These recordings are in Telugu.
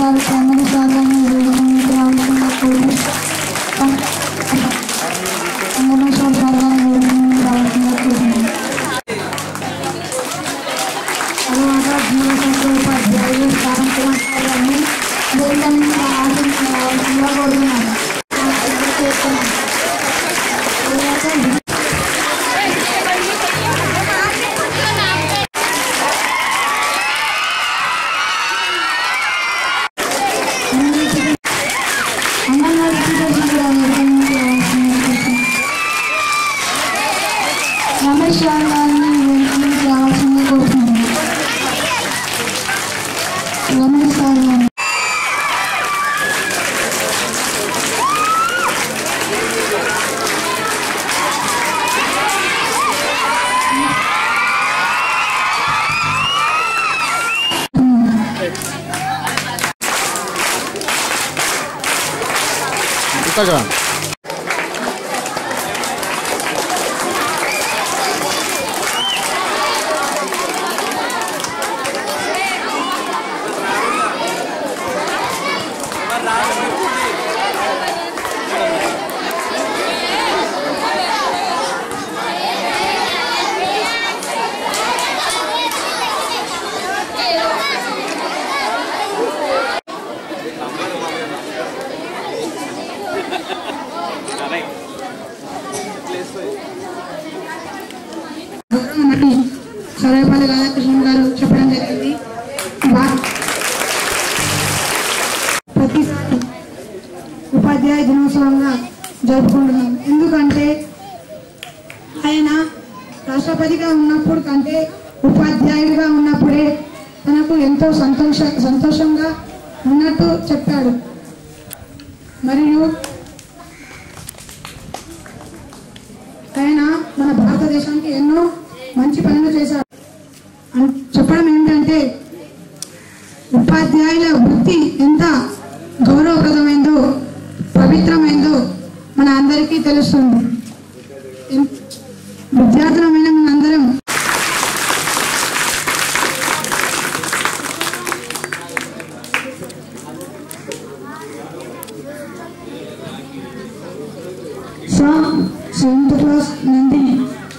గారు కన్నడ సాధారణ వేదికకు రావాల్సిందిగా కోరుతున్నాను. వెంకటేశ్వర సాధారణ వేదికకు రావాల్సిందిగా కోరుతున్నాను. తర్వాత జీవశాస్త్ర ఉపాధ్యాయులు స్థానం గారిని వేదిక మీద ఆశించి రావాల్సిందిగా కోరుతున్నాను. చేస్తున్నాను. తర్వాత అంగన్వాడీ టీచర్స్ కూడా రమేష్ గారు గారిని వేదికకి రావాల్సింది కోరుతున్నాను రమేష్ గారు గారిని ఇంతగా గౌరవనటి సర్వేపల్లి రాధాకృష్ణ గారు చెప్పడం జరిగింది వా- ప్రతిసారి ఉపాధ్యాయ దినోత్సవంగా జరుపుకుంటున్నాం ఎందుకంటే ఆయన రాష్ట్రపతిగా ఉన్నప్పుడు కంటే ఉపాధ్యాయుడిగా ఉన్నప్పుడే తనకు ఎంతో సంతోష సంతోషంగా ఉన్నట్టు చెప్పాడు మరియు ఆయన మన భారతదేశానికి ఎన్నో మంచి పనులు చేశారు అన్- చెప్పడం ఏంటంటే ఉపాధ్యాయుల వృత్తి ఎంత గౌరవప్రదమైందో పవిత్రమైందో మన అందరికీ తెలుస్తుంది ఎన్- విద్యార్థులమైన మనందరం సో సెవెంత్ క్లాస్ నందిని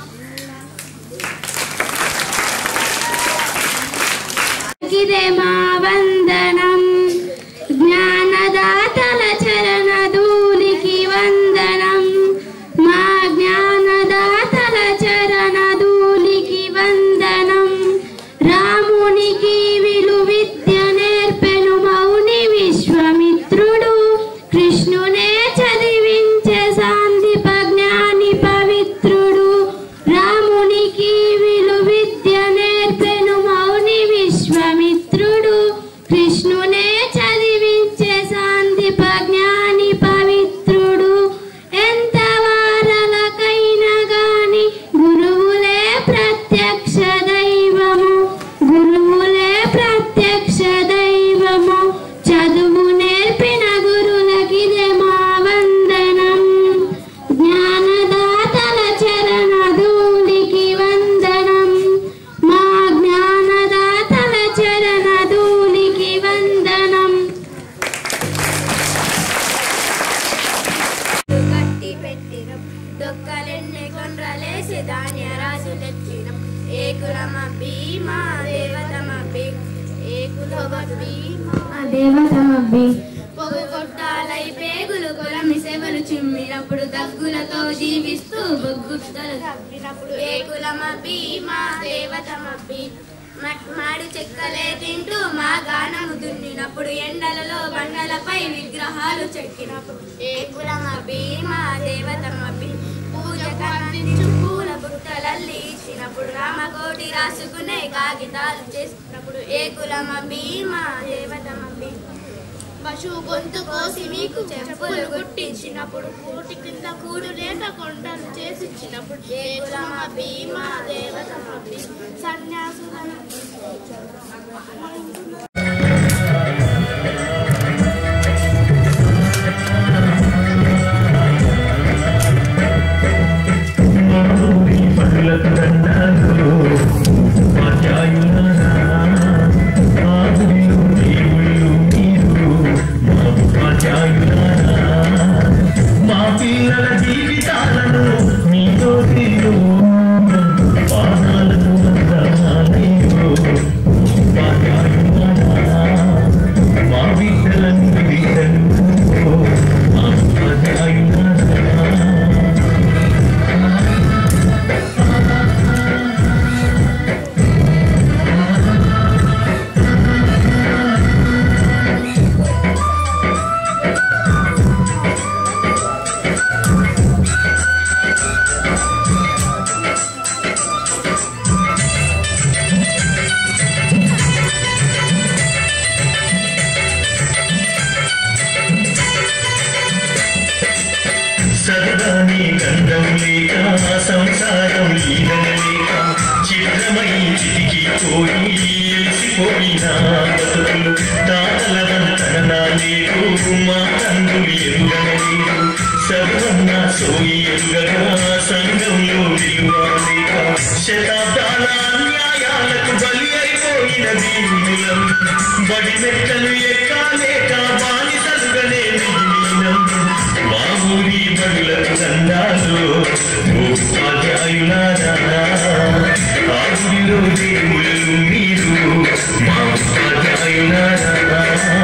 ఇదే మా వందనం జ్ఞానదాతల చరణ ధూళికి వందనం మా జ్ఞానదాతల చరణ ధూళికి వందనం రామునికి విలు విద్య నేర్పెను మౌని విశ్వమిత్రుడు కృష్ణునే చదివించే సాందీప జ్ఞాని పవిత్రుడు రామునికి విలు విద్య నేర్పెను మౌని విశ్వమిత్రుడు కృష్ణునే చదివించే సాందీప జ్ఞాని పవిత్రుడు ఎంత వారలకైనా గాని గురువులే ప్రత్యక్ష దైవము గురువులే ప్రత్యక్ష దైవము చదువు నేర్పిన గురులకిదే మా వందనం జ్ఞానదాతల చరణ ధూళికి వందనం మా జ్ఞానదాతల చరణ ధూళికి వందనం కట్టి పెట్టినం దొక్కలెన్నె కొండ్రలేసి ధాన్య రాసు తెచ్చినం ఏకులమ భీమా దేవతమ ఏకులమ భీమా దేవతమబ్బి పొగు కొట్టాలై పేగులు కొలమి సెవలు చిమ్మినప్పుడు దగ్గులతో జీవిస్తూ బొగ్గుట్టలు తప్పినప్పుడు ఏకులమ భీమా దేవతమ మాడు చెక్కలే తింటూ మా గానము దున్నినప్పుడు ఎండలలో బండలపై విగ్రహాలు చెక్కినప్పుడు ఏకులమ భీమా దేవతమ పూజ కనిపించు పూల బుట్టలల్లి ఇచ్చినప్పుడు రామకోటి రాసుకునే కాగితాలు చేసినప్పుడు ఏకులమ భీమా దేవతమ పశువు గొంతు కోసి మీకు చెప్పులు గుట్టించినప్పుడు కూటి కింద కూడు లేక కొండలు చేసిచ్చినప్పుడు ఏకులమ భీమా దేవతమ సన్యాసులను పనులకు దండాలు ఉపాధ్యాయులారా ఆదులు దేవుళ్ళు మీరు లేక సంసారం ఈదనలేక చిత్రమై చితికి పోయి ఎలిసిపోయిన బతుకులు తాతల వంతన లేదు మా తండ్రులు ఎరుగనలేదు సర్వన్న సోయి ఎరుగగా సంఘంలో విలువ లేక శతాబ్దాల అన్యాయాలకు బలి అయిపోయిన దీనులం బడి మెట్టలు ఎక్కాలేక బానిసలుగానే మిగిలినం మా ఊరి బడులకు దండాలు ఉపాధ్యాయులారా ఆ గుడిలో దేవుళ్ళు మీరు మా ఉపాధ్యాయులారా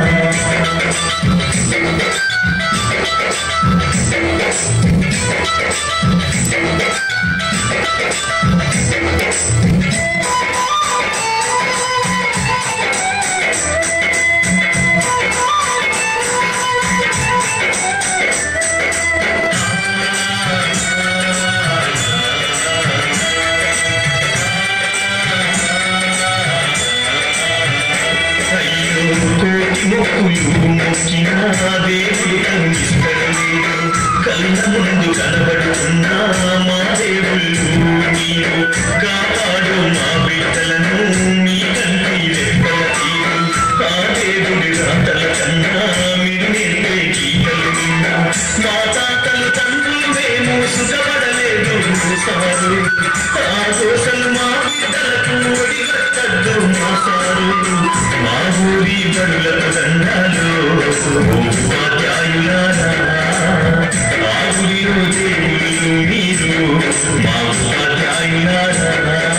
అయ్యో కోటి మొక్కులు మొక్కిన దేవుడు కనిపిస్తలేదు కళ్ళ ముందు కనబడుతున్నా మా దేవుళ్ళు మీరు కాపాడు మా బిడ్డలను మీ కంటి రెప్పల తీరు ఆ దేవుడి రాతల కన్నా మీరు నేర్పే గీతలు విన్నా మా తాతలు తండ్రులు మేము సుఖపడలేదు సారు ఆ దోషలు మా బిడ్డలకు ఒడిగట్టద్దు మా సారు మా ఊరి బడులకు దండాలు ఉపాధ్యాయులారా ఆ ఊరిలో దేవుళ్ళు మీరు మా ఉపాధ్యాయులారా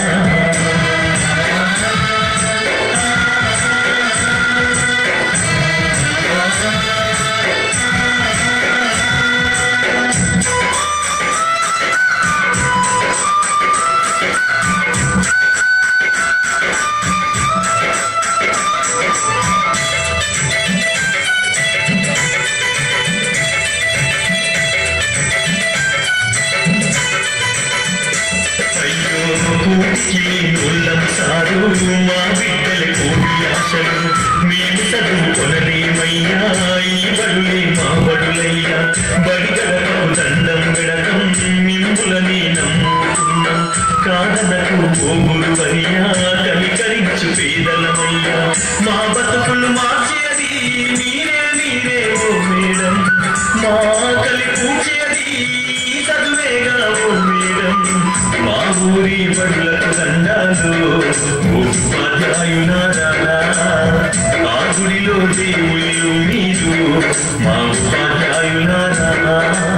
అయ్యో కూటికి ఉల్లం సారు మా బిడ్డల కోటి ఆశలు మేము చదువుకొనలేమయ్యా ఈ బడులే మా బడులయ్యా బడిగడకు దండం పెడతం మిమ్ములని నమ్ముకున్నాం కాదనకు పోగులు అయ్యా కనికరించు పేదలమయ్యా మా బతుకులు మార్చేది మీరే మీరే ఓ మేడం మా కలి పూచేది చదువేగా ఓ మేడం మా ఊరి బడులకు దండాలు ఉపాధ్యాయులారా ఆ గుడిలో దేవుళ్ళు మీరు మా ఉపాధ్యాయులారా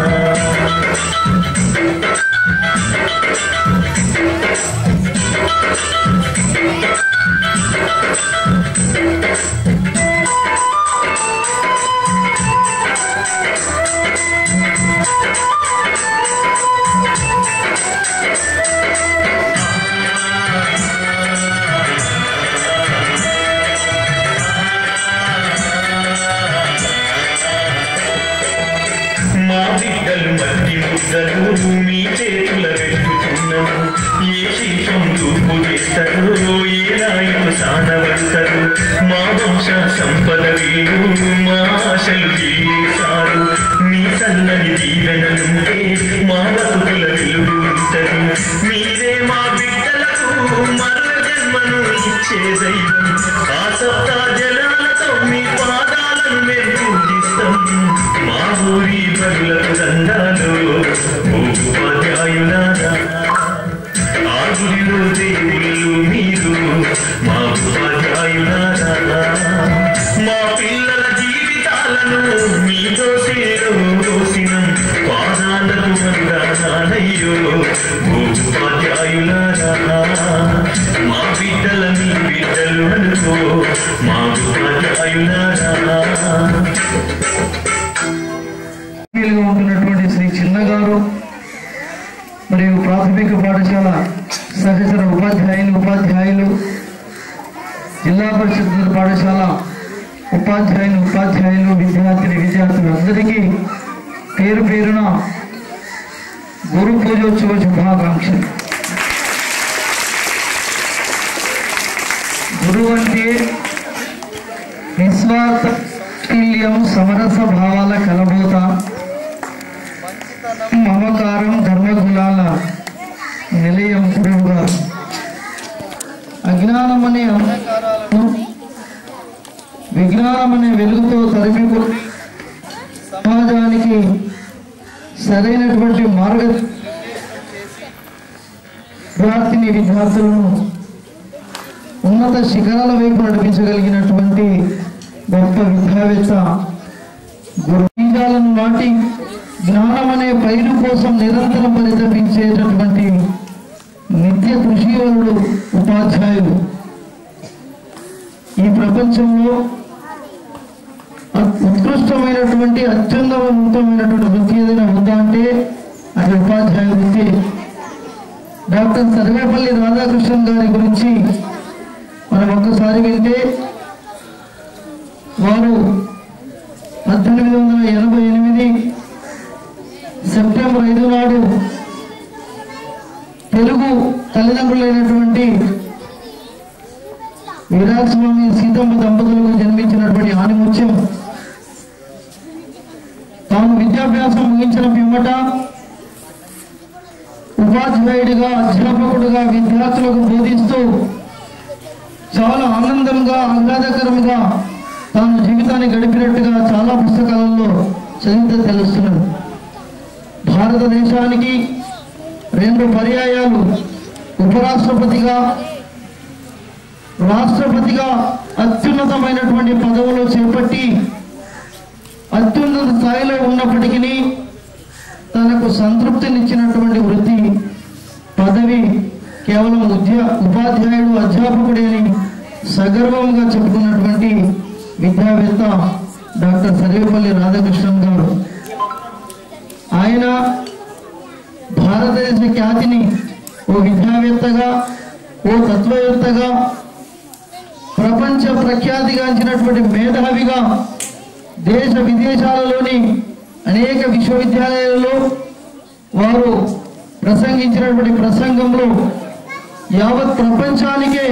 మా బిడ్డలు మట్టి ముద్దలు మీ చేతుల వెతుకుతున్నాము ఏ శీతం తూపు చేస్తారు ఏ రాయుడు సానబడతారు మా వంశ సంపద వీరు మా ఆశలు తీసారు మీ సన్నని దీవెనలుంటే మా బతుకుల విలువ ఉంటది మీరే మా బిడ్డలకు మరణ జన్మను ఇచ్చే దైవం ఆ సప్తా జనాలతో మీ పాదాలను మేము పూజిస్తాం మా ఊరి బరులకు దండాలు ఉపాధ్యాయులారా ఆ గుడిలో దేవుళ్ళు మీరు మా ఉపాధ్యాయులారా మా పిల్లల జీవితాలను మీ దోషేలో దోసినం పాదాలకు వందనాలయ్యో ఉపాధ్యాయులారా మా బిడ్డల మీ బిడ్డలు అనుకో మా ఉపాధ్యాయులారా గా ఉంటున్నటువంటి శ్రీ చిన్న గారు మరియు ప్రాథమిక పాఠశాల సహచర ఉపాధ్యాయులు ఉపాధ్యాయులు జిల్లా పరిషత్ ఉన్నత పాఠశాల ఉపాధ్యాయులు ఉపాధ్యాయులు విద్యార్థిని విద్యార్థులు అందరికీ పేరు పేరున గురు పూజోత్సవ శుభాకాంక్షలు గురువు అంటే నిస్వార్థ తుల్యం సమరస భావాల కలబోత మమకారం ధర్మగుణాల జ్ఞానమనే వెలుగుతో తరిమి కొట్టి సమాజానికి సరైనటువంటి మార్గ విద్యార్థిని విద్యార్థులను ఉన్నత శిఖరాల వైపు నడిపించగలిగినటువంటి గొప్ప విద్యావేత్త గురు బీజాలను నాటి జ్ఞానం అనే పైరు కోసం నిరంతరం పరితపించేటటువంటి నిత్య కృషివరుడు ఉపాధ్యాయుడు ఈ ప్రపంచంలో అత్- ఉత్కృష్టమైనటువంటి అత్యున్నతమైనటువంటి వృత్తి ఏదైనా ఉందా అంటే అది ఉపాధ్యాయ వృత్తి డాక్టర్ సర్వేపల్లి రాధాకృష్ణన్ గారి గురించి మనం ఒక్కసారి వింటే వారు పద్దెనిమిది వందల ఎనభై ఎనిమిది సెప్టెంబర్ ఐదు నాడు తెలుగు తల్లిదండ్రులైనటువంటి విరాట్ స్వామి సీతమ్మ దంపతులకు జన్మించినటువంటి ఆనిముత్యం తాను విద్యాభ్యాసం ముగించిన పిమ్మట ఉపాధ్యాయుడిగా అధ్యాపకుడిగా విద్యార్థులకు బోధిస్తూ చాలా ఆనందంగా ఆహ్లాదకరంగా తాను జీవితాన్ని గడిపినట్టుగా చాలా పుస్తకాలలో చదివితే తెలుస్తున్నది భారతదేశానికి రెండు పర్యాయాలు ఉపరాష్ట్రపతిగా రాష్ట్రపతిగా అత్యున్నతమైనటువంటి పదవులు చేపట్టి అత్యున్నత స్థాయిలో ఉన్నప్పటికీ తనకు సంతృప్తినిచ్చినటువంటి వృత్తి పదవి కేవలం ఉద్యా ఉపాధ్యాయుడు అధ్యాపకుడే అని సగర్వంగా చెప్పుకున్నటువంటి విద్యావేత్త డాక్టర్ సర్వేపల్లి రాధాకృష్ణన్ గారు ఆయన భారతదేశ ఖ్యాతిని ఓ విద్యావేత్తగా ఓ తత్వవేత్తగా ప్రపంచ ప్రఖ్యాతిగాంచినటువంటి మేధావిగా దేశ విదేశాలలోని అనేక విశ్వవిద్యాలయాలలో వారు ప్రసంగించినటువంటి ప్రసంగంలో యావత్ ప్రపంచానికే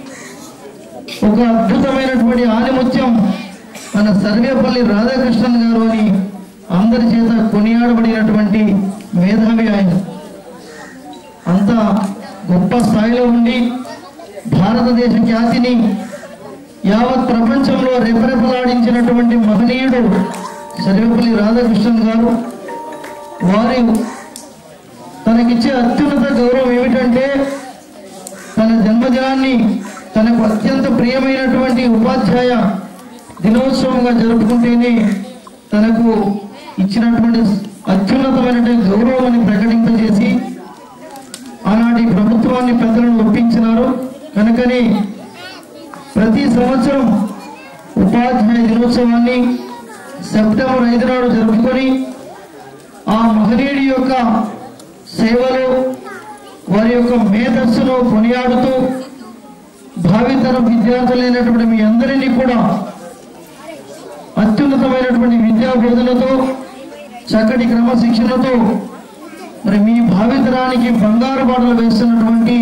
ఒక అద్భుతమైనటువంటి ఆనిముత్యం మన సర్వేపల్లి రాధాకృష్ణన్ గారు అని అందరి చేత కొనియాడబడినటువంటి మేధావి ఆయన అంత గొప్ప స్థాయిలో ఉండి భారతదేశ ఖ్యాతిని యావత్ ప్రపంచంలో రెపరెపలాడించినటువంటి మహనీయుడు సర్వేపల్లి రాధాకృష్ణన్ గారు వారి తనకిచ్చే అత్యున్నత గౌరవం ఏమిటంటే తన జన్మదినాన్ని తనకు అత్యంత ప్రియమైనటువంటి ఉపాధ్యాయ దినోత్సవంగా జరుపుకుంటేనే తనకు ఇచ్చినటువంటి అత్యున్నతమైనటువంటి గౌరవం అని ప్రకటింపజేసి ఆనాటి ప్రభుత్వాన్ని పెద్దలను ఒప్పించినారు కనుకనే ప్రతి సంవత్సరం ఉపాధ్యాయ దినోత్సవాన్ని సెప్టెంబర్ ఐదు నాడు జరుపుకొని ఆ మహనీయుడి యొక్క సేవలు వారి యొక్క మేధస్సును కొనియాడుతూ భావితరం విద్యార్థులైనటువంటి మీ అందరినీ కూడా అత్యున్నతమైనటువంటి విద్యా బోధనతో చక్కటి క్రమశిక్షణతో మరి మీ భావితరానికి బంగారు బాటలు వేస్తున్నటువంటి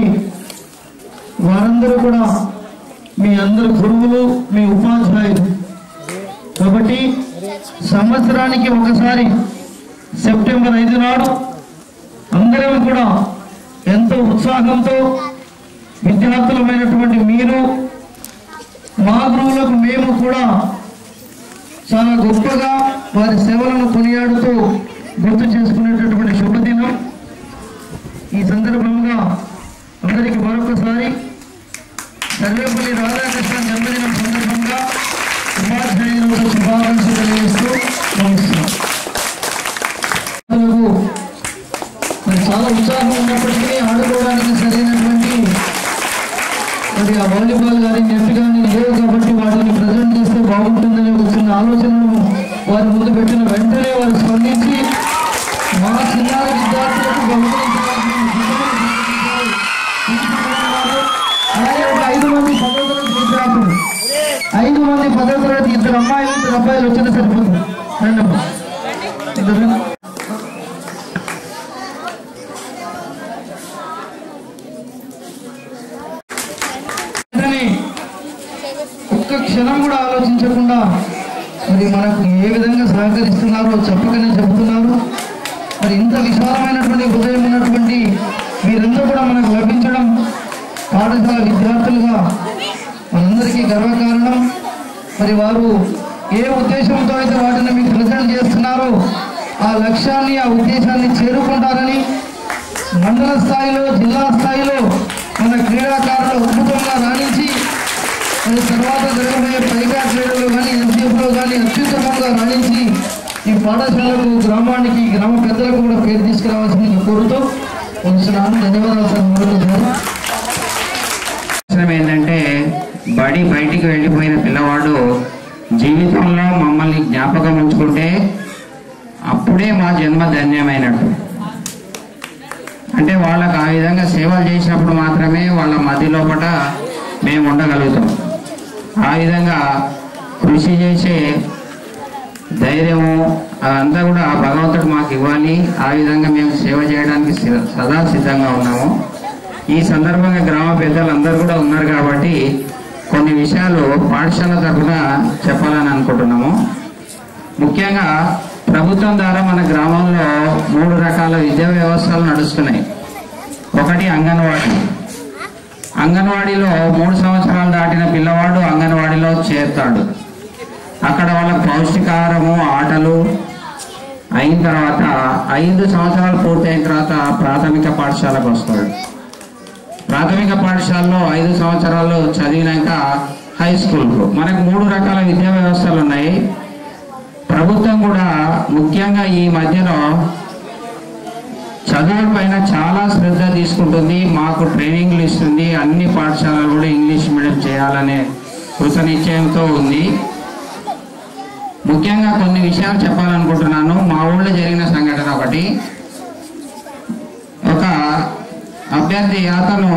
వారందరూ కూడా మీ అందరు గురువులు మీ ఉపాధ్యాయులు కాబట్టి సంవత్సరానికి ఒకసారి సెప్టెంబర్ ఐదు నాడు అందరం కూడా ఎంతో ఉత్సాహంతో విద్యార్థులమైనటువంటి మీరు మా గురువులకు మేము కూడా చాలా గొప్పగా వారి సేవలను కొనియాడుతూ గుర్తు చేసుకునేటటువంటి శుభదినం ఈ సందర్భంగా అందరికీ మరొకసారి సర్వేపల్లి రాధాకృష్ణ జన్మదినం సందర్భంగా ఉపాధ్యాయులకు శుభాకాంక్షలు తెలియజేస్తూ నమస్కారం పిల్లలకు మరి చాలా ఉత్సాహం ఉన్నప్పటికీ ఆడుకోవడానికి సరైనటువంటి మరి ఆ వాలీబాల్ కానీ నెట్ కానీ లేవు కాబట్టి వాటిని ప్రజెంట్ చేస్తే బాగుంటుందనే ఒక చిన్న ఆలోచనను వారి ముందు పెట్టిన వెంటనే వారు స్పందించి మా చిన్నారి విద్యార్థులకు బహుకరించడానికి సిద్ధమని ప్రకటించారు. అలాగే ఒక ఐదు మంది పదో తరగతి విద్యార్థులు ఐదు మంది పదో తరగతి ఇద్దరు అమ్మాయిలు ఇద్దరు అబ్బాయిలు వచ్చిన సరిపోతుంది రండి అమ్మా. ఇద్దరు రండి. వెంటనే ఒక్క క్షణం కూడా ఆలోచించకుండా మరి మనకు ఏ విధంగా సహకరిస్తున్నారో చెప్పకనే చెబుతున్నారు మరి ఇంత విశాలమైనటువంటి హృదయం ఉన్నటువంటి మీరందరూ కూడా మనకు లభించడం పాఠశాల విద్యార్థులుగా మనందరికీ గర్వకారణం మరి వారు ఏ ఉద్దేశంతో అయితే వాటిని మీకు ప్రజెంట్ చేస్తున్నారో ఆ లక్ష్యాన్ని ఆ ఉద్దేశాన్ని చేరుకుంటారని మండల స్థాయిలో జిల్లా స్థాయిలో మన క్రీడాకారులు అద్భుతంగా రాణించి మరి తర్వాత జరగబోయే పైగా క్రీడలు కానీ ఎన్సీఎఫ్లో కానీ అత్యుత్తమంగా రాణించి ఈ పాఠశాలకు గ్రామానికి గ్రామ పెద్దలకు కూడా పేరు తీసుకురావాల్సింది కోరుతూ ఉంచున్నాను ధన్యవాదాలు సార్ మరొకసారి అవసరం ఏంటంటే బడి బయటికి వెళ్ళిపోయిన పిల్లవాడు జీవితంలో మమ్మల్ని జ్ఞాపకం ఉంచుకుంటే అప్పుడే మా జన్మ ధన్యమైనట్టు అంటే వాళ్ళకు ఆ విధంగా సేవలు చేసినప్పుడు మాత్రమే వాళ్ళ మధ్య లోపల మేము ఉండగలుగుతాం ఆ విధంగా కృషి చేసే ధైర్యము అదంతా కూడా భగవంతుడు మాకు ఇవ్వాలి ఆ విధంగా మేము సేవ చేయడానికి సి- సదా సిద్ధంగా ఉన్నాము ఈ సందర్భంగా గ్రామ పెద్దలు అందరూ కూడా ఉన్నారు కాబట్టి కొన్ని విషయాలు పాఠశాల తరఫున చెప్పాలని అనుకుంటున్నాము ముఖ్యంగా ప్రభుత్వం ద్వారా మన గ్రామంలో మూడు రకాల విద్యా వ్యవస్థలు నడుస్తున్నాయి ఒకటి అంగన్వాడీ అంగన్వాడీలో మూడు సంవత్సరాలు దాటిన పిల్లవాడు అంగన్వాడీలో చేరుతాడు అక్కడ వాళ్ళకి పౌష్టికాహారము ఆటలు అయిన తర్వాత ఐదు సంవత్సరాలు పూర్తయిన తర్వాత ప్రాథమిక పాఠశాలకు వస్తాడు ప్రాథమిక పాఠశాలలో ఐదు సంవత్సరాలు చదివినాక హై స్కూల్కు మనకు మూడు రకాల విద్యా వ్యవస్థలు ఉన్నాయి ప్రభుత్వం కూడా ముఖ్యంగా ఈ మధ్యలో చదువుల పైన చాలా శ్రద్ధ తీసుకుంటుంది మాకు ట్రైనింగ్లు ఇస్తుంది అన్ని పాఠశాలలు కూడా ఇంగ్లీష్ మీడియం చేయాలనే కృత నిశ్చయంతో ఉంది ముఖ్యంగా కొన్ని విషయాలు చెప్పాలనుకుంటున్నాను మా ఊళ్ళో జరిగిన సంఘటన ఒకటి ఒక అభ్యర్థి అతను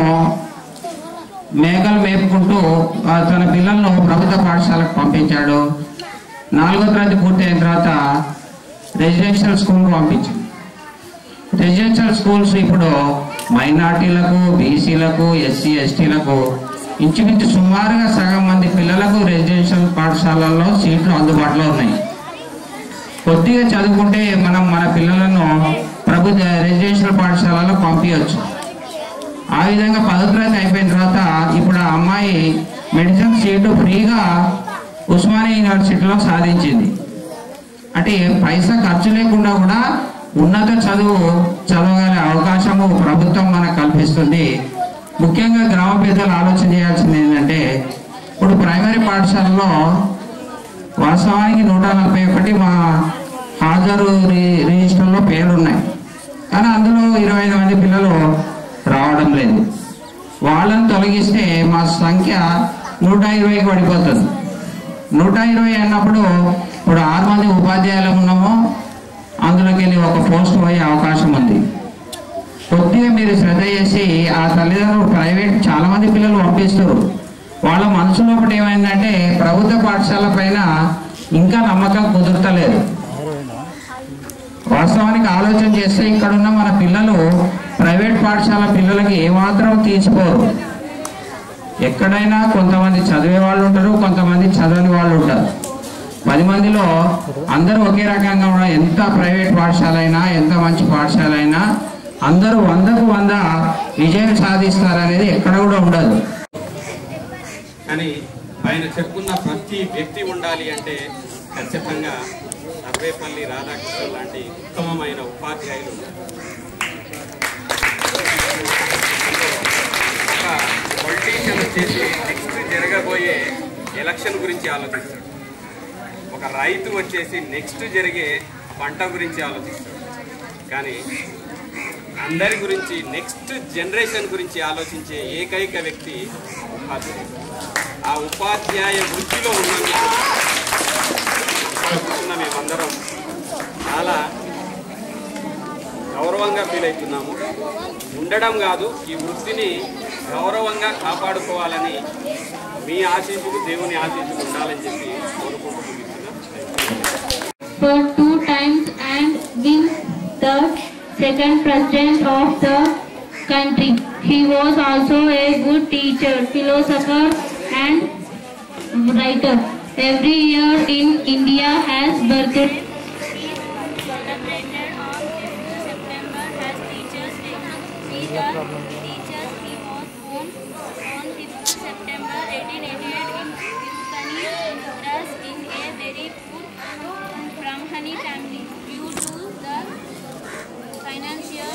మేకలు మేపుకుంటూ ఆ తన పిల్లలను ప్రభుత్వ పాఠశాలకు పంపించాడు నాలుగో తరగతి పూర్తయిన తర్వాత రెసిడెన్షియల్ స్కూల్కి పంపించాడు రెసిడెన్షియల్ స్కూల్స్ ఇప్పుడు మైనార్టీలకు బీసీలకు ఎస్సీ ఎస్టీలకు ఇంచుమించు సుమారుగా సగం మంది పిల్లలకు రెసిడెన్షియల్ పాఠశాలల్లో సీట్లు అందుబాటులో ఉన్నాయి కొద్దిగా చదువుకుంటే మనం మన పిల్లలను ప్రభుత్వ రెసిడెన్షియల్ పాఠశాలలో పంపించవచ్చు ఆ విధంగా పదో తరగతి అయిపోయిన తర్వాత ఇప్పుడు ఆ అమ్మాయి మెడిసిన్ సీటు ఫ్రీగా ఉస్మానియా యూనివర్సిటీలో సాధించింది అంటే పైసా ఖర్చు లేకుండా కూడా ఉన్నత చదువు చదవగల అవకాశము ప్రభుత్వం మనకు కల్పిస్తుంది ముఖ్యంగా గ్రామ పెద్దలు ఆలోచన చేయాల్సింది ఏంటంటే ఇప్పుడు ప్రైమరీ పాఠశాలలో వాస్తవానికి నూట నలభై ఒకటి మా హాజరు రి- రిజిస్టర్లో పేర్లు ఉన్నాయి కానీ అందులో ఇరవై ఐదు మంది పిల్లలు రావడం లేదు వాళ్ళని తొలగిస్తే మా సంఖ్య నూట ఇరవైకి పడిపోతుంది నూట ఇరవై అన్నప్పుడు ఇప్పుడు ఆరు మంది ఉపాధ్యాయులు ఉన్నాము అందులోకి వెళ్ళి ఒక పోస్ట్ పోయే అవకాశం ఉంది కొద్దిగా మీరు శ్రద్ధ చేసి ఆ తల్లిదండ్రులు ప్రైవేట్ చాలా మంది పిల్లలు పంపిస్తారు వాళ్ళ మనసు లోపల ఏమైందంటే ప్రభుత్వ పాఠశాల పైన ఇంకా నమ్మకం కుదురుతలేదు వాస్తవానికి ఆలోచన చేస్తే ఇక్కడ ఉన్న మన పిల్లలు ప్రైవేట్ పాఠశాల పిల్లలకి ఏమాత్రం తీసుకోరు ఎక్కడైనా కొంతమంది చదివే వాళ్ళు ఉంటారు కొంతమంది చదవని వాళ్ళు ఉంటారు పది మందిలో అందరూ ఒకే రకంగా ఉన్న ఎంత ప్రైవేట్ పాఠశాల అయినా ఎంత మంచి పాఠశాల అయినా అందరూ వందకు వంద విజయం సాధిస్తారనేది ఎక్కడ కూడా ఉండదు కానీ ఆయన చెప్పుకున్న ప్రతి వ్యక్తి ఉండాలి అంటే ఖచ్చితంగా సర్వేపల్లి రాధాకృష్ణ లాంటి ఉత్తమమైన ఉపాధ్యాయులు ఉండాలి. ఒక పొలిటీషియన్ వచ్చేసి నెక్స్ట్ జరగబోయే ఎలక్షన్ గురించి ఆలోచిస్తాడు ఒక రైతు వచ్చేసి నెక్స్ట్ జరిగే పంట గురించి ఆలోచిస్తాడు కానీ అందరి గురించి నెక్స్ట్ జనరేషన్ గురించి ఆలోచించే ఏకైక వ్యక్తి ఉపాధ్యాయుడు ఆ ఉపాధ్యాయ వృత్తిలో ఉన్నందుకు ఇక్కడ కూర్చున్న మేమందరం చాలా గౌరవంగా ఫీల్ అవుతున్నాము ఉండడం కాదు ఈ వృత్తిని గౌరవంగా కాపాడుకోవాలని మీ ఆశీస్సులు దేవుని ఆశీస్సులు ఉండాలని చెప్పి కోరుకుంటూ ముగిస్తున్నాం for two times and win the second president of the country. He was also a good teacher, philosopher and writer. Every year in India has birthed celebrated on 5th September as Teachers' Day. He the teachers he was born on 5th September 1888 in Pakistan, family was in a very poor from honey family due to the financial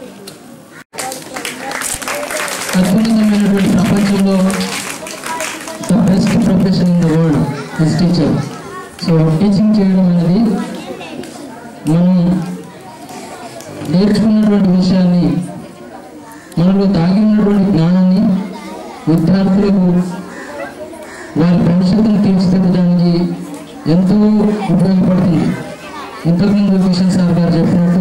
అద్భుతమైనటువంటి ప్రపంచంలో the best profession in the world is teacher so teaching చేయడం అనేది మనం నేర్చుకున్నటువంటి విషయాన్ని మనలో దాగి ఉన్నటువంటి జ్ఞానాన్ని విద్యార్థులకు వారి భవిష్యత్తును తీర్చిదిద్దడానికి ఎంతో ఉపయోగపడుతుంది ఇంతకుముందు కిషన్ సార్ గారు చెప్పినట్టు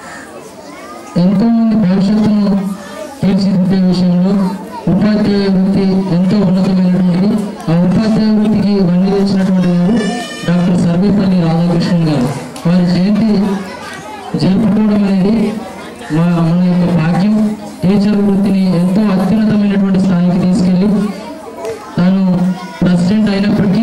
ఎంతో మంది భవిష్యత్తును తీర్చిదిద్దే విషయంలో ఉపాధ్యాయ వృత్తి ఎంతో ఉన్నతమైనటువంటిది ఆ ఉపాధ్యాయ వృత్తికి వన్నీ తెచ్చినటువంటి వారు డాక్టర్ సర్వేపల్లి రాధాకృష్ణన్ గారు వారి జయంతి జరుపుకోవడం అనేది మా మన యొక్క భాగ్యం టీచర్ వృత్తిని ఎంతో అత్యున్నతమైనటువంటి స్థాయికి తీసుకెళ్ళి తాను ప్రెసిడెంట్ అయినప్పటికీ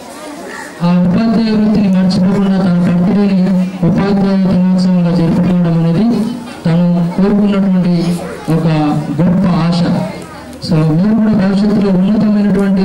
ఆ ఉపాధ్యాయ వృత్తిని మర్చిపోకుండా తన బర్త్డేని ఉపాధ్యాయ దినోత్సవంగా జరుపుకోవడం అనేది తను కోరుకున్నటువంటి ఒక గొప్ప ఆశ సో మీరు కూడా భవిష్యత్తులో ఉన్నతమైనటువంటి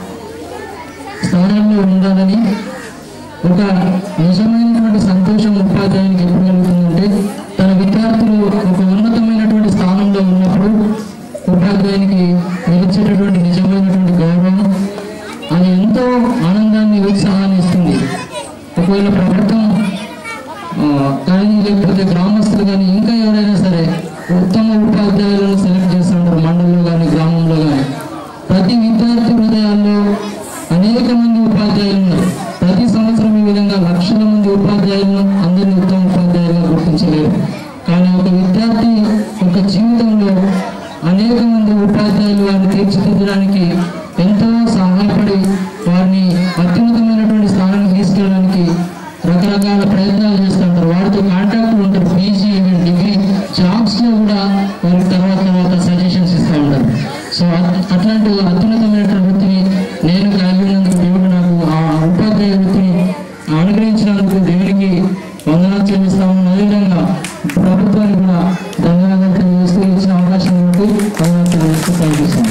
స్థానంలో ఉండాలని ఒక నిజమైనటువంటి సంతోషం ఉపాధ్యాయునికి ఎప్పుడు కలుగుతుందంటే తన విద్యార్థులు ఒక ఉన్నతమైనటువంటి స్థానంలో ఉన్నప్పుడు ఉపాధ్యాయునికి నిలిచేటటువంటి నిజమైనటువంటి గౌరవం అది ఎంతో ఆనందాన్ని ఉత్సాహాన్ని ఇస్తుంది ఒకవేళ ప్రభుత్వం ఆ, కానీ లేకపోతే గ్రామస్తులు కానీ ఇంకా ఎవరైనా సరే ఉత్తమ ఉపాధ్యాయులను సెలెక్ట్ చేస్తుంటారు మండలంలో కానీ గ్రామంలో కానీ ప్రతి విద్యార్థి హృదయాల్లో అనేక మంది ఉపాధ్యాయులు ఉన్నారు ప్రతి సంవత్సరం ఈ విధంగా లక్షల మంది ఉపాధ్యాయులను అందరినీ ఉత్తమ ఉపాధ్యాయులుగా గుర్తించలేరు కానీ ఒక విద్యార్థి ఒక జీవితంలో అనేక మంది ఉపాధ్యాయులు వారిని తీర్చిదిద్దడానికి ఎంతో సహాయపడి వారిని అత్యున్నతమైనటువంటి స్థానానికి తీసుకెళ్ళడానికి రకరకాల ప్రయత్నాలు చేస్తుంటారు వారితో కాంటాక్ట్ ఉంటారు పీజీ ఈవెన్ డిగ్రీ జాబ్స్ లో కూడా వారికి తర్వాత తర్వాత సజెషన్స్ ఇస్తూ ఉంటారు సో అట్- అట్లాంటి అత్యున్నతమైనటువంటి వృత్తిని నేను కలిగి ఉన్నందుకు దేవుడు నాకు ఆ ఉపాధ్యాయ వృత్తిని అనుగ్రహించినందుకు దేవునికి వందనాలు చెల్లిస్తాము అదేవిధంగా ప్రభుత్వానికి కూడా ధన్యవాదాలు తెలియజేస్తూ ఇచ్చిన అవకాశం బట్టి వందనాలు తెలియజేస్తూ ప్రయత్నిస్తాను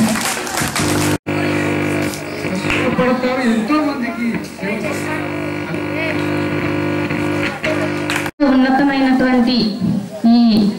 పడతారు ఎంతో మందికి ఉన్నతమైనటువంటి ఈ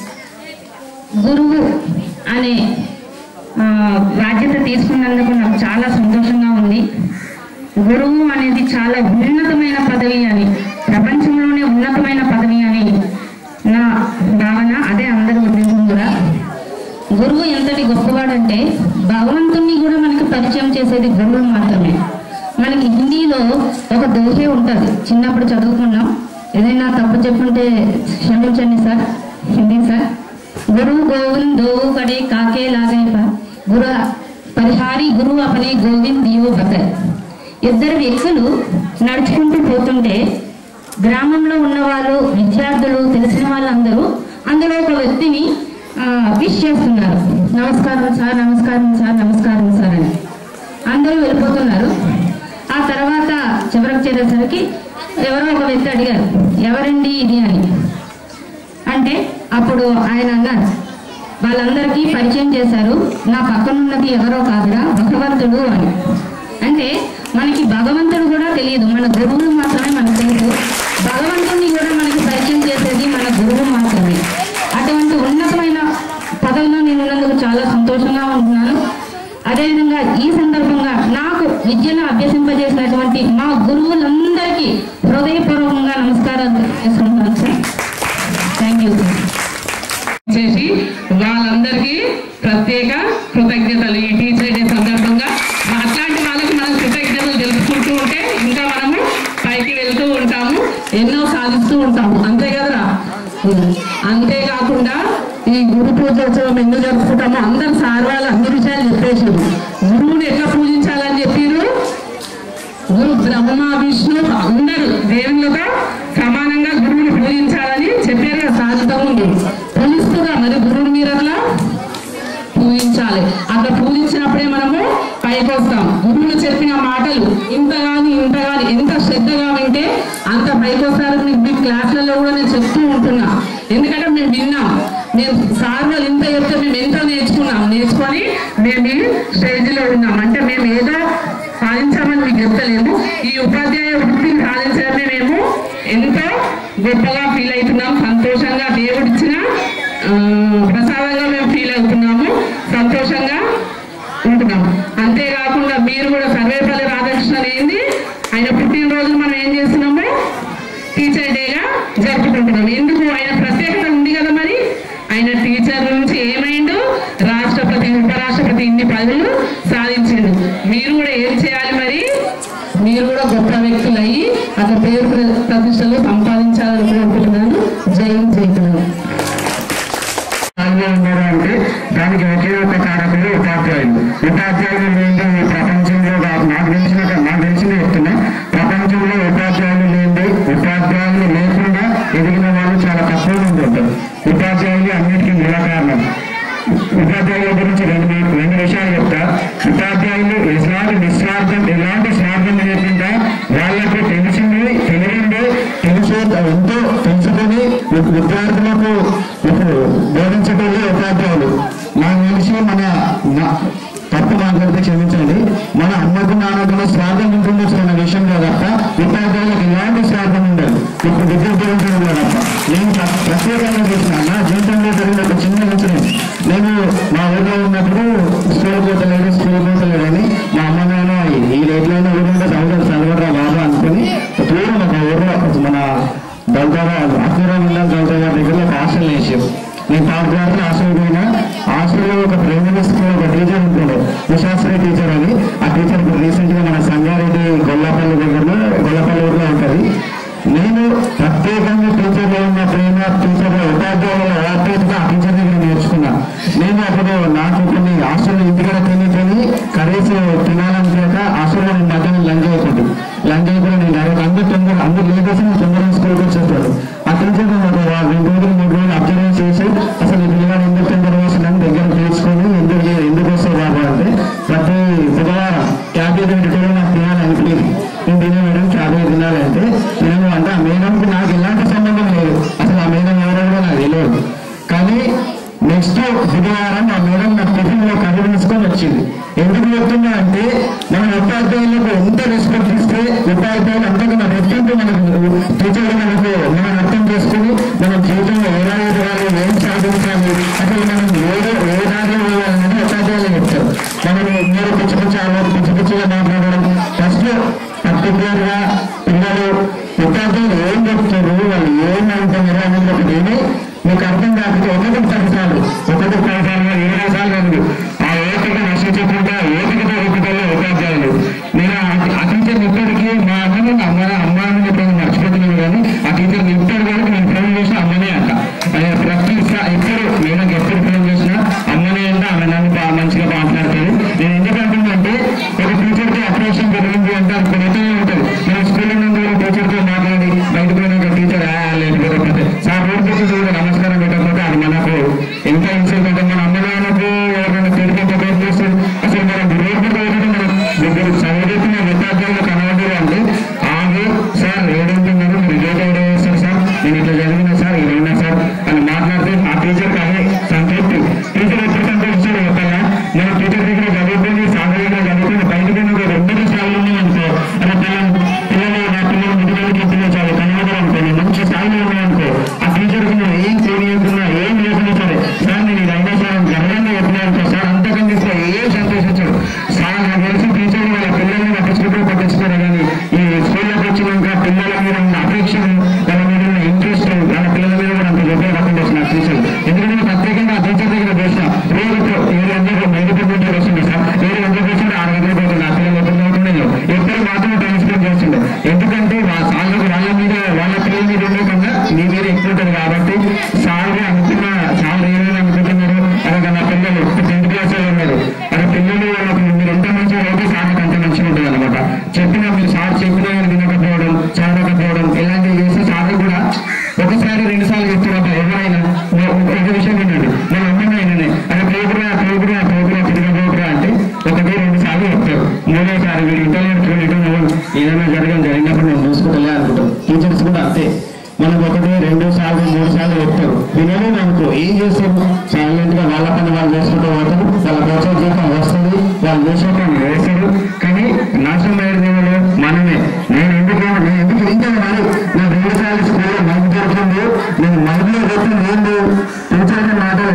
గురువు అనే ఆ, బాధ్యత తీసుకున్నందుకు నాకు చాలా సంతోషంగా ఉంది గురువు అనేది చాలా ఉన్నతమైన పదవి అని ప్రపంచంలోనే ఉన్నతమైన పదవి అని నా భావన అదే అందరి ఉద్దేశం కూడా గురువు ఎంతటి గొప్పవాడంటే భగవంతుణ్ణి కూడా మనకి పరిచయం చేసేది గురువు మాత్రమే మనకి హిందీలో ఒక దోహే ఉంటుంది చిన్నప్పుడు చదువుకున్నాం ఏదైనా తప్పు చెప్పుంటే క్షమించండి సార్ హిందీ సార్ గురువు గోవింద్ దోవు కడే కాకే లాగే ప- గురు పరిహారి గురువు అపనే గోవింద్ దియో బకర్ ఇద్దరు వ్యక్తులు నడుచుకుంటూ పోతుంటే గ్రామంలో ఉన్న వాళ్ళు విద్యార్థులు తెలిసిన వాళ్ళందరూ అందులో ఒక వ్యక్తిని విష్ చేస్తున్నారు నమస్కారం సార్ నమస్కారం సార్ నమస్కారం సార్ అని అందరూ వెళ్ళిపోతున్నారు ఆ తర్వాత చివరికి చేరేసరికి ఎవరో ఒక వ్యక్తి అడిగారు ఎవరండి ఇది అని అంటే అప్పుడు ఆయన అన్నారు వాళ్ళందరికీ పరిచయం చేశారు నా పక్కనున్నది ఎవరో కాదురా భగవంతుడు అని అంటే మనకి భగవంతుడు కూడా తెలియదు మన గురువులు మాత్రమే మనకు తెలుసు భగవంతుడిని కూడా మనకి పరిచయం చేసేది మన గురువు మాత్రమే అటువంటి ఉన్నతమైన పదవిలో నేను ఉన్నందుకు చాలా సంతోషంగా ఉంటున్నాను అదేవిధంగా ఈ సందర్భంగా నాకు విద్యను అభ్యసింపజేసినటువంటి మా గురువులందరికీ హృదయపూర్వకంగా నమస్కారాలు చేసుకుంటున్నాను సార్ థ్యాంక్ యూ సార్ చేసి వాళ్ళందరికీ ప్రత్యేక కృతజ్ఞతలు ఈ టీచర్ డే సందర్భంగా అట్లాంటి వాళ్ళకి మనం కృతజ్ఞతలు తెలుసుకుంటూ ఉంటే ఇంకా మనము పైకి వెళ్తూ ఉంటాము ఎన్నో సాధిస్తూ ఉంటాము అంతే కదరా అంతేకాకుండా ఈ గురు పూజోత్సవం ఎందుకు జరుపుకుంటామో అందరు సార్ వాళ్ళు అన్ని విషయాలు చెప్పేసారు గురువుని ఎట్లా పూజించాలని చెప్పారు గురు బ్రహ్మ విష్ణు అందరూ దేవుళ్ళతో సమానంగా గురువుని పూజించాలని చెప్పారు కదా సాధితం ఉంది పూజిస్తున్నా మరి గురువుని మీరు అట్లా పూజించాలి అట్లా పూజించినప్పుడే మనము పైకి వస్తాం గురువులు చెప్పిన మాటలు ఇంత కానీ ఇంత కానీ ఎంత శ్రద్ధగా వింటే అంత పైకి వస్తారు మీకు మీ క్లాసులలో కూడా నేను చెప్తూ ఉంటున్నా ఎందుకంటే మేము విన్నాం మేము సార్ వాళ్ళు ఇంత చెప్తే మేము ఎంతో నేర్చుకున్నాం నేర్చుకొని మేము ఈ స్టేజ్లో ఉన్నాం అంటే మేము ఏదో సాధించామని మీకు చెప్తలేదు ప్రసాదంగా మేము ఫీల్ అవుతున్నాము సంతోషంగా ఉంటున్నాము అంతేకాకుండా మీరు కూడా సర్వేపల్లి రాధాకృష్ణ ఏంది ఆయన పుట్టినరోజు మనం ఏం చేస్తున్నాము టీచర్ డేగా జరుపుకుంటున్నాం ఎందుకు ఆయన ప్రత్యేకత ఉంది కదా మరి ఆయన టీచర్ నుంచి ఏమైండు రాష్ట్రపతి ఉపరాష్ట్రపతి ఇన్ని పదవులు సాధించిండు మీరు కూడా ఏం చేయాలి మరి మీరు కూడా గొప్ప వ్యక్తులు అయ్యి అక్కడ పేరు ప్ర- ప్రతిష్టలు సంపాదించాలని కోరుకుంటున్నాను జై జైతున్నాను స్థాయిలో ఉన్నారు అంటే దానికి ఒకే ఒక కారకులు ఉపాధ్యాయులు ఉపాధ్యాయులు లేని ఈ ప్రపంచంలో కా- నాకు తెలిసిన నాకు తెలిసింది చెప్తున్నా ప్రపంచంలో ఉపాధ్యాయులు లేని ఉపాధ్యాయులు లేకుండా ఎదిగిన వాళ్ళు చాలా తక్కువ మంది ఉంటారు ఉపాధ్యాయులు అన్నిటికీ మూల కారణం ఉపాధ్యాయుల గురించి రెండు మీ- రెండు విషయాలు చెప్తా ఉపాధ్యాయులు ఎలాంటి నిస్వార్థం ఎలాంటి స్వార్థం లేకుండా వాళ్ళకు తెలిసింది తెలియంది తెలిసే ఎంతో తెలుసుకొని వి- విద్యార్థులకు ఇప్పుడు బోధించటోళ్ళే ఉపాధ్యాయులు నాకు తెలిసి మన నా- తప్పు మాట్లాడితే క్షమించండి మన అమ్మకు నాన్నకు స్వార్థం ఉంటుండొచ్చు అన్న విషయంలో తప్ప ఉపాధ్యాయులకు ఎలాంటి స్వార్థం ఉండదు ఇప్పుడు విద్య గురించి తప్ప నేను ప్ర- ప్రత్యేకంగా చూసిన నా జీవితంలో జరిగిన ఒక చిన్న ఇన్సిడెంట్ నేను మా ఊర్లో ఉన్నప్పుడు స్కూల్ పోతలేదు స్కూల్ పోతలేదని మా అమ్మ నాన్న ఈ- ఈ రేట్లైనా ఊరుంటే చదువు చదవరా బాబు అనుకుని దూరం ఒక ఊర్లో మన దళితాబాద్ అఖూరా మండలం దళితాబాద్ దగ్గర ఒక హాస్టల్ వేసాం నేను థర్డ్ క్లాస్ హాస్టల్ పోయినా హాస్టల్లో ఒక ప్రైమరీ స్కూల్ ఒక టీచర్ ఉంటుండే విశాశ్రీ టీచర్ అని ఆ టీచర్ ఇప్పుడు రీసెంట్ గా మన సంగారెడ్డి గొల్లపల్లి దగ్గరలో గొల్లపల్లి ఊర్లో ఉంటుంది నేను ప్రత్యేకంగా టీచర్లో ఉన్న ప్రేమ టీచర్ల ఉపాధ్యాయుల ఆప్యాయత ఆ టీచర్ దగ్గర నేర్చుకున్నా నేను అప్పుడు నాకు కొన్ని హాస్టల్ ఇంటికాడ తిని తిని కర్రీస్ తినాలనిపించక హాస్టల్లో నేను మధ్యాహ్నం లంచ్ అయిపోతుంది లంచ్ అయిపోయి నేను డైరెక్ట్ అందరు తొందర అందరు లేట్ చేసి నేను తొందరగా స్కూల్కి వచ్చేస్తాడు ఆ టీచర్ నాకు వా- రెండు రోజులు మూడు రోజులు అబ్జర్వ్ చేసి అసలు ఈ పిల్లగాడు ఎందుకు తొందర వేసిందని దగ్గర తీసుకొని ఎందుకు లే- ఎందుకు వస్తావు బాబు అంటే ప్రతి బుధవారం క్యాబేజ్ పెట్టుకోవడం నాకు తినాలనిపించింది నేను తినే మేడం క్యాబేజ్ తినాలంటే నేను అంటే ఆ మేడంకి నాకు ఎలాంటి సంబంధం లేదు అసలు ఆ మేడం ఎవరో కూడా నాకు తెలియదు కానీ నెక్స్ట్ బుధవారం ఆ మేడం నా టిఫిన్ లో కర్రీ తీసుకొని వచ్చింది ఎందుకు చెప్తున్నా అంటే మన ఉపాధ్యాయులకు ఎంత రెస్పెక్ట్ ఇస్తే ఉపాధ్యాయులు అంతకన్నా రెస్పెక్ట్ మనకు టీచర్లు మనకు మనం అర్థం చేసుకుని మనం జీవితంలో ఎలా ఎదగాలి ఏం సాధించాలి అసలు మనం ఏదో ఏ దారిలో పోవాలని ఉపాధ్యాయులు చెప్తారు మనం మీరు పిచ్చి పిచ్చి ఆలోచన పిచ్చి పిచ్చిగా మాట్లాడడం ఫస్ట్ పర్టికులర్ గా పిల్లలు ఉపాధ్యాయులు ఏం చెప్తారు వాళ్ళు ఏం అంటున్నారు అనేది ఒకటి విని మీకు అర్థం కాకపోతే ఒకటి పది సార్లు ఒకటి పది సార్లు ఇరవై సార్లు రెండు ఆ ఓపిక నశించకుండా ఓపికతో ఓపికల్లో ఉపాధ్యాయులు నేను ఆ- ఆ టీచర్ ఇప్పటికీ మా అమ్మని అమ్మ అమ్మ అని చెప్పి మర్చిపోతున్నాను కానీ ఆ టీచర్ ఇప్పటి వరకు నేను ఫోన్ చేసిన అమ్మనే అంట అది ప్రతి సా- ఎప్పుడు నేను ఎప్పుడు ఫోన్ చేసినా అమ్మనే అంట ఆమె నన్ను బాగా మంచిగా మాట్లాడుతుంది నేను ఎందుకు అంటున్నానంటే ఒక టీచర్కి అప్రోషన్ జరిగింది అంటే అది కొనతనే ఉంటుంది నేను స్కూల్ నుండి టీచర్తో మాట్లాడి బయటకు పోయినాక టీచర్ ఆ లేకపోతే సార్ రోడ్ చేసి చూడ నమస్కారం పెట్టకపోతే అది మనకు ఎంత ఇన్సల్ట్ అంటే మన అమ్మ నాన్నకు ఎవరైనా తిరిగి పేరు చేస్తుంది అసలు మనం రోడ్డు పోయినట్టు మనం దగ్గర చదివిస్తున్న విద్యార్థులు కనబడి అంటే ఆగి సార్ ఏడుంటున్నారు మీరు ఇదే ఎవడో వేస్తారు సార్ నేను ఇట్లా చదివిన సార్ ఇలా ఉన్నా సార్ అని మాట్లాడితే ఆ టీచర్కి అదే సంతృప్తి టీచర్ ఎప్పుడు సంతోషించాడు చెప్పాలా మన టీచర్ దగ్గర చదువుతుంది సార్ దగ్గర చదువుతుంది బయటకు ఒక రెండు స్థాయిలో ఉన్నాయి అనుకో అలా పిల్లలు పిల్లలు నా పిల్లలు ముద్దులకి పిల్లలు కనబడరు అనుకో నేను మంచి స్థాయిలో ఉన్నాయనుకో ఆ టీచర్కి నేను ఏం చేయకున్నా ఏం లేకున్నా సరే సార్ నేను ఇది అయినా సార్ అని గర్వంగా చెప్పినా అనుకో సార్ అంతకంటే ఎక్కువ ఏం సంతోషించాడు సార్ నాకు తెలిసి టీచర్లు వాళ్ళ పిల్లల్ని పట్టించుకుంటూ పట్టించుకోరు కానీ ఈ స్కూల్లోకి వచ్చినాక పిల్లల మీద ఉన్న అపేక్షలు వాళ్ళ మీద ఉన్న ఇంట్రెస్ట్ వాళ్ళ పిల్లల మీద కూడా అంత గొప్ప రకం చేసిన టీచర్ ఎందుకంటే నేను ప్రత్యేకంగా ఆ టీచర్ దగ్గర చేసిన రోజు ఏడు గంటలకు ఐదు గంటలకు వస్తుంది సార్ ఏడు గంటలకు వచ్చింది ఆరు గంటలకు పోతుంది ఆ పిల్లలు ఎప్పుడు చదువుతున్నాయో ఎప్పుడు మాత్రమే టైం స్పెండ్ చేస్తుండే ఎందుకంటే వా- వాళ్ళకి వాళ్ళ మీద వాళ్ళ పిల్లల మీద ఉండే కన్నా మీ మీద ఎక్కువ ఉంటుంది కాబట్టి సార్ అనుకున్న సార్ ఏమైనా అనుకుంటున్నారు అలాగే నా పిల్లలు టెన్త్ క్లాస్ లో ఉన్నారు అదే పిల్లలు వాళ్ళకి మీరు ఎంత మంచిగా అయితే సార్కి అంత మంచిగా ఉంటుంది అనమాట చెప్పినా మీరు సార్ చెప్పినా కానీ వినకపోవడం చదవకపోవడం ఇలాంటివి చేస్తే సార్ కూడా ఒకసారి రెండు సార్లు చెప్తున్నప్పుడు ఎవరైనా ఓ- ఒక విషయం వినండి మన అమ్మనైనానే అదే పోకురా పోకురా పోకురా తిరిగి పోకురా అంటే ఒకటి రెండు సార్లు చెప్తారు మూడోసారి వీడు ఇంటర్నెట్ ఇటు ఏదైనా జరగడం జరిగినప్పుడు నేను చూసుకుంటలే అనుకుంటాం టీచర్స్ కూడా అంతే మనకు ఒకటి రెండు సార్లు మూడు సార్లు చెప్తారు వినలేదు అనుకో ఏం చేస్తారు సైలెంట్ గా వాళ్ళ పని వాళ్ళు చేసుకుంటూ పోతారు వాళ్ళ ప్రోత్సాహ జీతం వస్తుంది వాళ్ళు చేసేటం వేస్తారు కానీ నాశనం అయ్యేది ఎవరు మనమే నేను ఎందుకు నేను ఎందుకు ఇంకా మరి నా రెండు సార్లు స్కూల్లో మైక్ జరుగుతుంది నేను మైక్లో చెప్పింది ఏంటి టీచర్ని మాటలు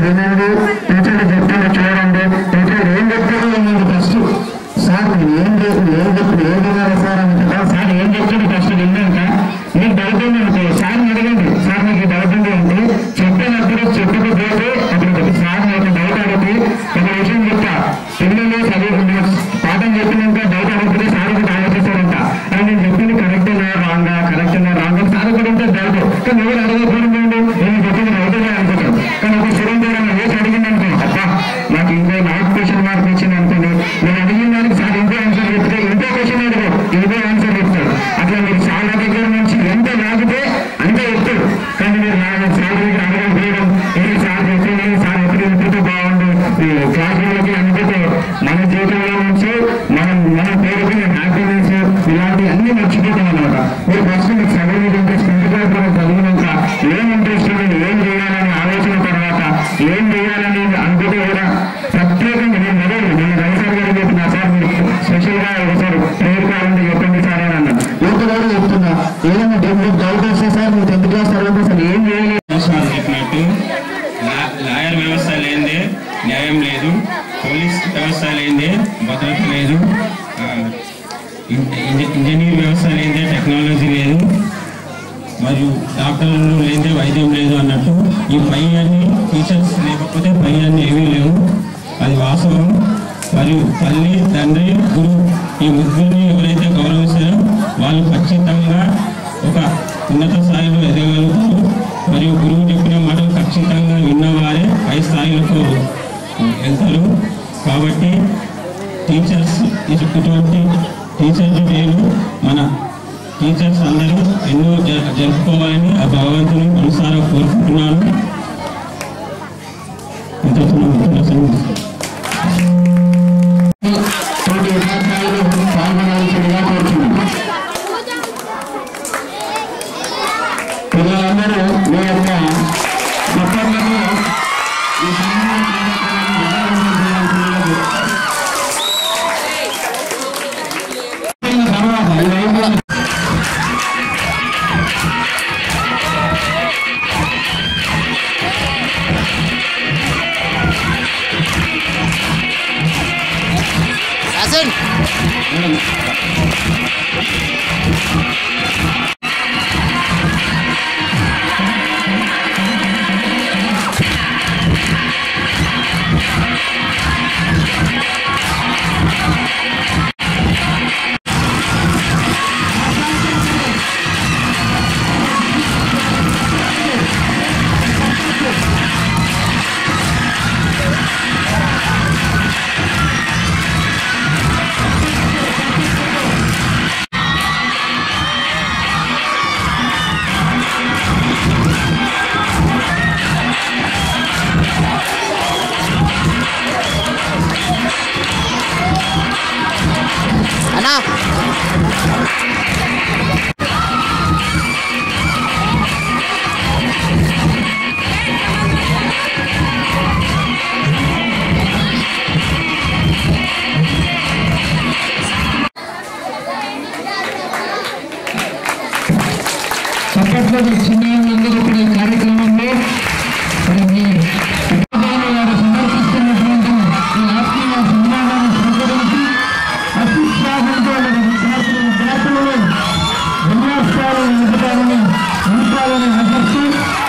వినండి టీచర్లు చెప్తారు చూడండి టీచర్ ఏం చెప్తారో వినండి ఫస్ట్ సార్ మీరు ఏం చెప్పి ఏం చెప్పి ఏం వినాలి సార్ అంటే సార్ ఏం చెప్తాడు ఫస్ట్ విన్నాక మీకు డౌట్ ఉంది అనుకో సార్ అడగండి సార్ మీకు డౌట్ ఉంది అంటే చెప్పినప్పుడు చెప్పకపోతే అప్పుడు చెప్పి సార్ నాకు డౌట్ అడిగి ఒక విషయం చెప్తా పిల్లలు చదువు పాఠం చెప్పినాక డౌట్ అడిగితే సార్ ఒకటి ఆలోచిస్తారంట అది నేను చెప్పింది కరెక్టేనా రాంగా కరెక్టేనా రాంగా సార్ కూడా ఉంటే డౌట్ కానీ ఎవరు అడగకూడదు నేను చెప్పింది రైతుగా అనుకుంటాం కానీ ఒక స్టూడెంట్ ఏదైనా వేసి అడిగింది అనుకో అబ్బా నాకు ఇంకో నాకు క్వశ్చన్ మార్క్ వచ్చింది అనుకోండి నేను అడిగిన దానికి సార్ ఇంకో ఆన్సర్ చెప్తే ఇంకో క్వశ్చన్ అడుగు ఇంకో ఆన్సర్ చెప్తాడు అట్లా మీరు చాలా దగ్గర నుంచి ఎంత లాగితే అంతే చెప్తాడు కానీ మీరు నా సార్ దగ్గర అడగకపోవడం ఏ సార్ చెప్పింది సార్ ఎప్పుడు చెప్తే బాగుండు ఈ క్లాస్ రూమ్లకి అనుకుంటే మన జీవితంలో నుంచి మనం మన పేరుకి హ్యాపీనెస్ ఇలాంటి అన్ని మర్చిపోతాం అనమాట మీరు ఫస్ట్ మీకు చదువు మీద ఇంట్రెస్ట్ ఇంటికి చదివినాక ఏం ఇంట్రెస్ట్ ఉంది ఏం చేయాలనే ఆలోచన తర్వాత ఏం చేయాలని అనుకుంటే కూడా ప్రత్యేకంగా నేను మొదలు నేను రవిసార్ గారు చెప్పిన సార్ మీరు స్పెషల్ గా ఒకసారి ప్రేయర్ కావాలంటే చెప్పండి సార్ అని అన్నాను ఎంత కూడా చెప్తున్నా ఏదైనా డబ్బు డౌట్ వస్తే సార్ మీరు టెన్త్ క్లాస్ తర్వాత అసలు ఏం చేయలేదు సార్ చెప్పినట్టు లా- లాయర్ వ్యవస్థ లేనిదే న్యాయం లేదు పోలీస్ వ్యవస్థ లేనిదే భద్రత లేదు ఆ, ఇన్- ఇంజ- ఇంజనీర్ వ్యవస్థ లేనిదే టెక్నాలజీ లేదు మరియు డాక్టర్లు లేనిదే వైద్యం లేదు అన్నట్టు ఈ పై అన్ని టీచర్స్ లేకపోతే పై అన్ని ఏమీ లేవు అది వాస్తవం మరియు తల్లి తండ్రి గురువు ఈ ముగ్గురిని ఎవరైతే గౌరవిస్తారో వాళ్ళు ఖచ్చితంగా ఒక ఉన్నత స్థాయిలో ఎదగలుగుతారు మరియు గురువు చెప్పిన మాటలు ఖచ్చితంగా విన్నవారే పై స్థాయిలకు వెళ్తారు కాబట్టి టీచర్స్ ఇటువంటి టీచర్స్ పేరు మన టీచర్స్ అందరూ ఎన్నో జ- జరుపుకోవాలని ఆ భగవంతుని మనసారా కోరుకుంటున్నాను ఇంతతో నా ఉపన్యాసం తోటి ఉపాధ్యాయులు పాల్గొనాల్సిందిగా కోరుతున్నాను పిల్లలందరూ మీ యొక్క గొప్పలను ఈ సన్మాన కార్యక్రమాన్ని విజయవంతం చేయాల్సిందిగా కోరుతున్నాను. తర్వాత ఈ వైపు అన్నా చప్పట్లో చిన్నారులందరూ కూడా ఈ కార్యక్రమంలో మరి మీ ఉపాధ్యాయులు వారు సమర్పిస్తున్నటువంటి ఈ ఆత్మీయ సన్మానాన్ని స్వీకరించి అత్యుత్సాహంతో మన విద్యార్థులు విద్యార్థులను విన్యాసాలు నిలుపుతారని నింపాలని ఆశిస్తూ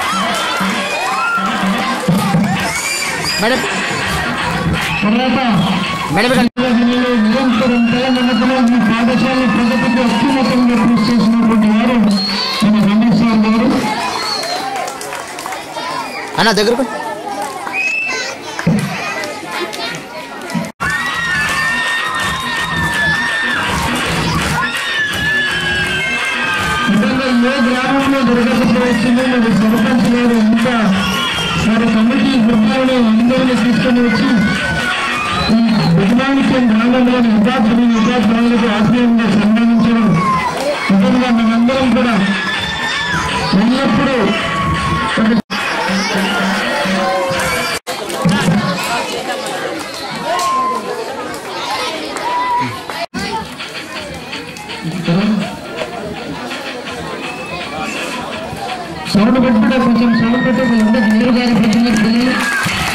మేడం తర్వాత మేడం నిర్వహణలో నిరంతరం తెలంగాణలో ఈ పాఠశాల ప్రగతికి అత్యున్నతంగా కృషి చేసినటువంటి వారు మన రమేష్ సార్ గారు అన్న దగ్గరకు నిజంగా ఏ గ్రామంలో జరగకపోవచ్చిందో మరి సర్పంచ్ గారు ఇంకా మరి కమిటీ సభ్యులను అందరినీ తీసుకొని వచ్చి ఈ విజ్ఞానికం గ్రామంలోని ఉపాధ్యులు ఉపాధ్యాయులకు ఆత్మీయంగా సన్మానించడం నిజంగా మనందరం కూడా ఎల్లప్పుడూ ఒక సౌండ్ పెట్టుకుంటే కొంచెం సౌండ్ పెట్టి అందరికి నీరు గారి పెట్టినట్టు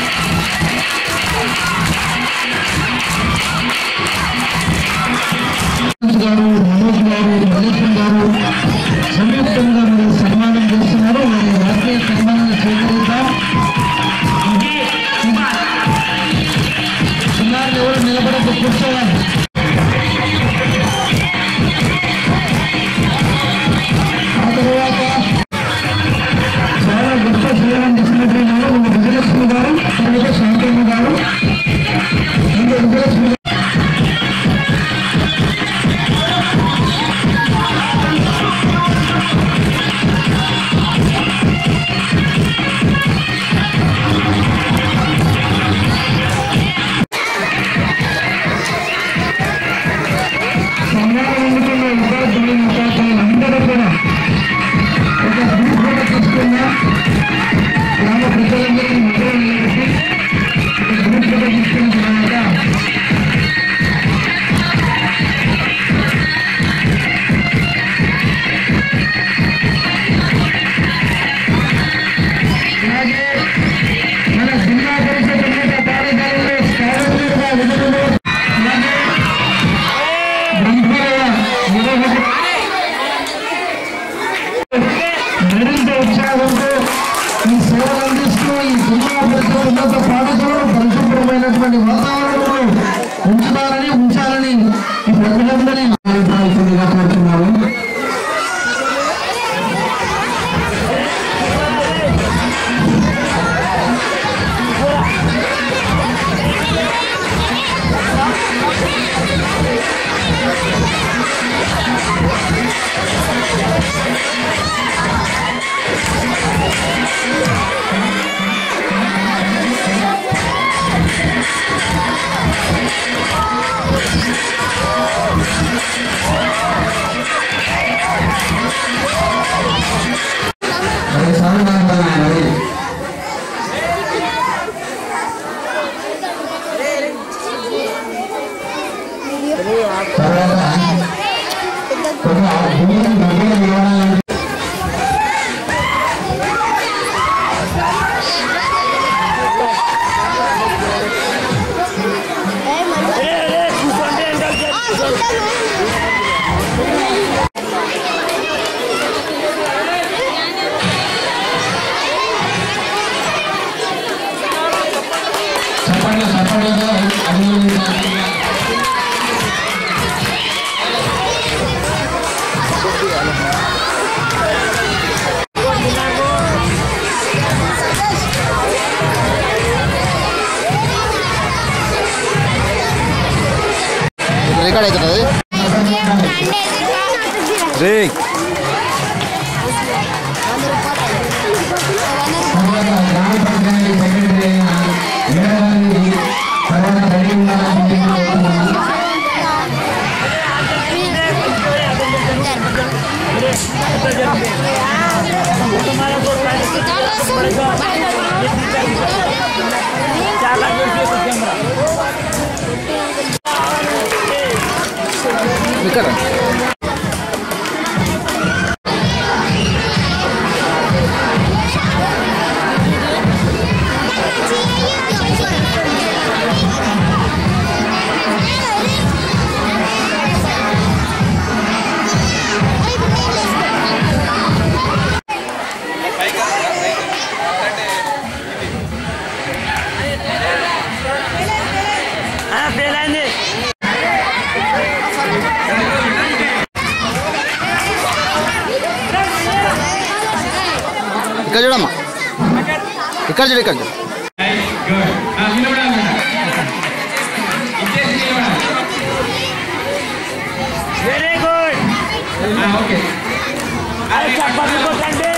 కూర్చోవాలి ఆ తర్వాత చాలా గొప్ప సేవలు చేసినటువంటి వారు మన విజయలక్ష్మి గారు తర్వాత శాంతమ్మ గారు ఇంకా విజయలక్ష్మి గారు సన్మానం అందుకున్న ఉపాధ్యాయులు ఉపాధ్యాయులు అందరూ కూడా ఒక గ్రూప్ ఫోటో తీసుకున్నా గ్రామ ప్రజలందరికీ మధ్యలో నిలబెట్టి ఒక గ్రూప్ ఫోటో తీసుకున్న తర్వాత అలాగే మన జిల్లా పరిషత్ ఉన్నత పాఠశాలలో స్కాలర్షిప్గా విధులు అలాగే గ్రంథాలయ నిర్వహణ మరింత ఉత్సాహంతో ఈ సేవలు అందిస్తూ ఈ జిల్లా పరిషత్ ఉన్నత పాఠశాలను పరిశుభ్రమైనటువంటి వాతావరణంలో ఉంచుతారని ఉంచాలని ఈ ప్రజలందరినీ ఆలోచించాల్సిందిగా కోరుతున్నాము అది సాధారణమైనది తర్వాత కొన్ని భూమిని మధ్య వివరాలను చప్పట్లు చప్పట్లతో అభినందించాలి రికార్డ్ అవుతుంది రే తర్వాత గ్రామ పంచాయతీ సెక్రటరీ అయిన వీరగారిని తర్వాత రెడీ ఉండాలని కోరుతున్నాను ఇక్కడ ఇక్కడ చూడమ్మా ఇక్కడ చూడు ఇక్కడ చూడు వెరీ గుడ్ ఓకే చెప్పండి కొట్టండి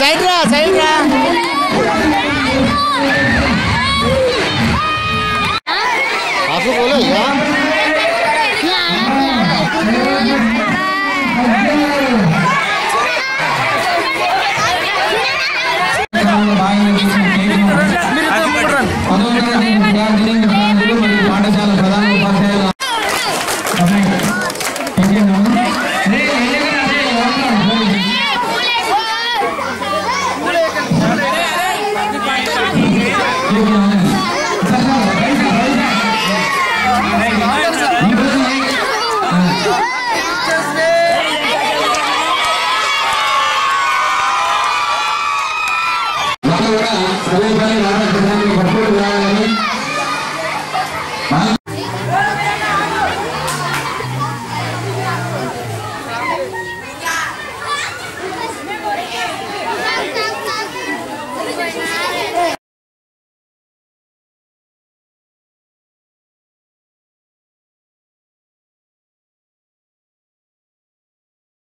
సైడ్ రా సైడ్ రా आपको बोलो यार పదవ తరగతి విద్యార్థిని